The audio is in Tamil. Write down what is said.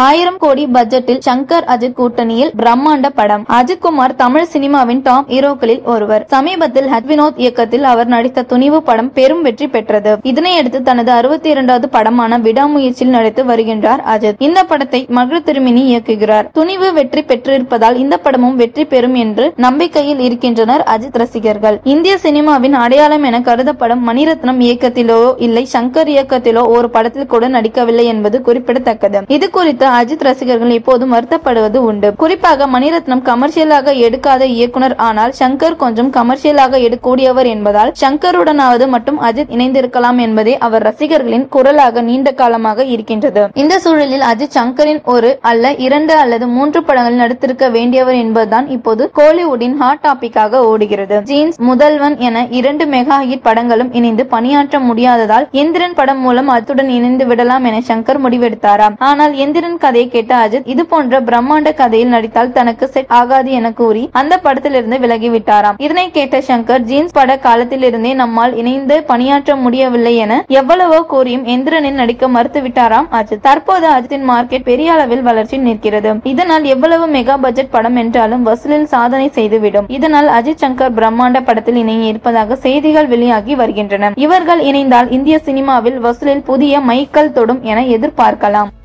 ஆயிரம் கோடி பட்ஜெட்டில் சங்கர் அஜித் கூட்டணியில் பிரம்மாண்ட படம் அஜித் குமார் தமிழ் சினிமாவின் டாப் ஹீரோக்களில் ஒருவர் சமீபத்தில் ஹட் வினோத் இயக்கத்தில் அவர் நடித்த துணிவு படம் பெரும் வெற்றி பெற்றது இதனையடுத்து தனது அறுபத்தி இரண்டாவது படமான விடாமுயற்சியில் நடித்து வருகின்றார் அஜித் இந்த படத்தை மகள் திருமினி இயக்குகிறார் துணிவு வெற்றி பெற்றிருப்பதால் இந்த படமும் வெற்றி பெறும் என்று நம்பிக்கையில் இருக்கின்றனர் அஜித் ரசிகர்கள் இந்திய சினிமாவின் அடையாளம் என கருதப்படும் மணிரத்னம் இயக்கத்திலோ இல்லை சங்கர் இயக்கத்திலோ ஒரு படத்தில் கூட நடிக்கவில்லை என்பது குறிப்பிடத்தக்கது இது குறித்து அஜித் ரசிகர்கள் இப்போதும் வருத்தப்படுவது உண்டு குறிப்பாக மணிரத்னம் கமர்ஷியலாக எடுக்காத இயக்குனர் ஆனால் சங்கர் கொஞ்சம் கமர்ஷியலாக எடுக்கக்கூடியவர் என்பதால் சங்கருடனாவது மட்டும் அஜித் இணைந்திருக்கலாம் என்பதே அவர் ரசிகர்களின் குரலாக நீண்ட காலமாக இருக்கின்றது இந்த சூழலில் அஜித் சங்கரின் ஒரு அல்ல இரண்டு அல்லது மூன்று படங்களில் நடித்திருக்க வேண்டியவர் என்பதுதான் இப்போது கோலிவுட்டின் ஹாட் டாபிக்காக ஓடுகிறது ஜீன்ஸ் முதல்வன் என இரண்டு மெகா ஹிட் படங்களும் இணைந்து பணியாற்ற முடியாததால் எந்திரன் படம் மூலம் அத்துடன் இணைந்து விடலாம் என சங்கர் முடிவெடுத்தாராம் ஆனால் எந்திரன் கதையை கேட்ட அஜித் இது போன்ற பிரம்மாண்ட கதையில் நடித்தால் தனக்கு செட் ஆகாது என கூறி அந்த படத்திலிருந்து விலகிவிட்டாராம் இதனை கேட்ட சங்கர் ஜீன்ஸ் பட காலத்திலிருந்தே நம்மால் இணைந்து பணியாற்ற முடியவில்லை என எவ்வளவோ கூறியும் எந்திரனில் நடிக்க மறுத்துவிட்டாராம் அஜித் தற்போது அஜித்தின் மார்க்கெட் பெரிய அளவில் வளர்ச்சி நிற்கிறது இதனால் எவ்வளவு மெகா பட்ஜெட் படம் என்றாலும் வசூலில் சாதனை செய்துவிடும் இதனால் அஜித் சங்கர் பிரம்மாண்ட படத்தில் இணைய இருப்பதாக செய்திகள் வெளியாகி வருகின்றன இவர்கள் இணைந்தால் இந்திய சினிமாவில் வசூலில் புதிய மைக்கல் தொடும் என எதிர்பார்க்கலாம்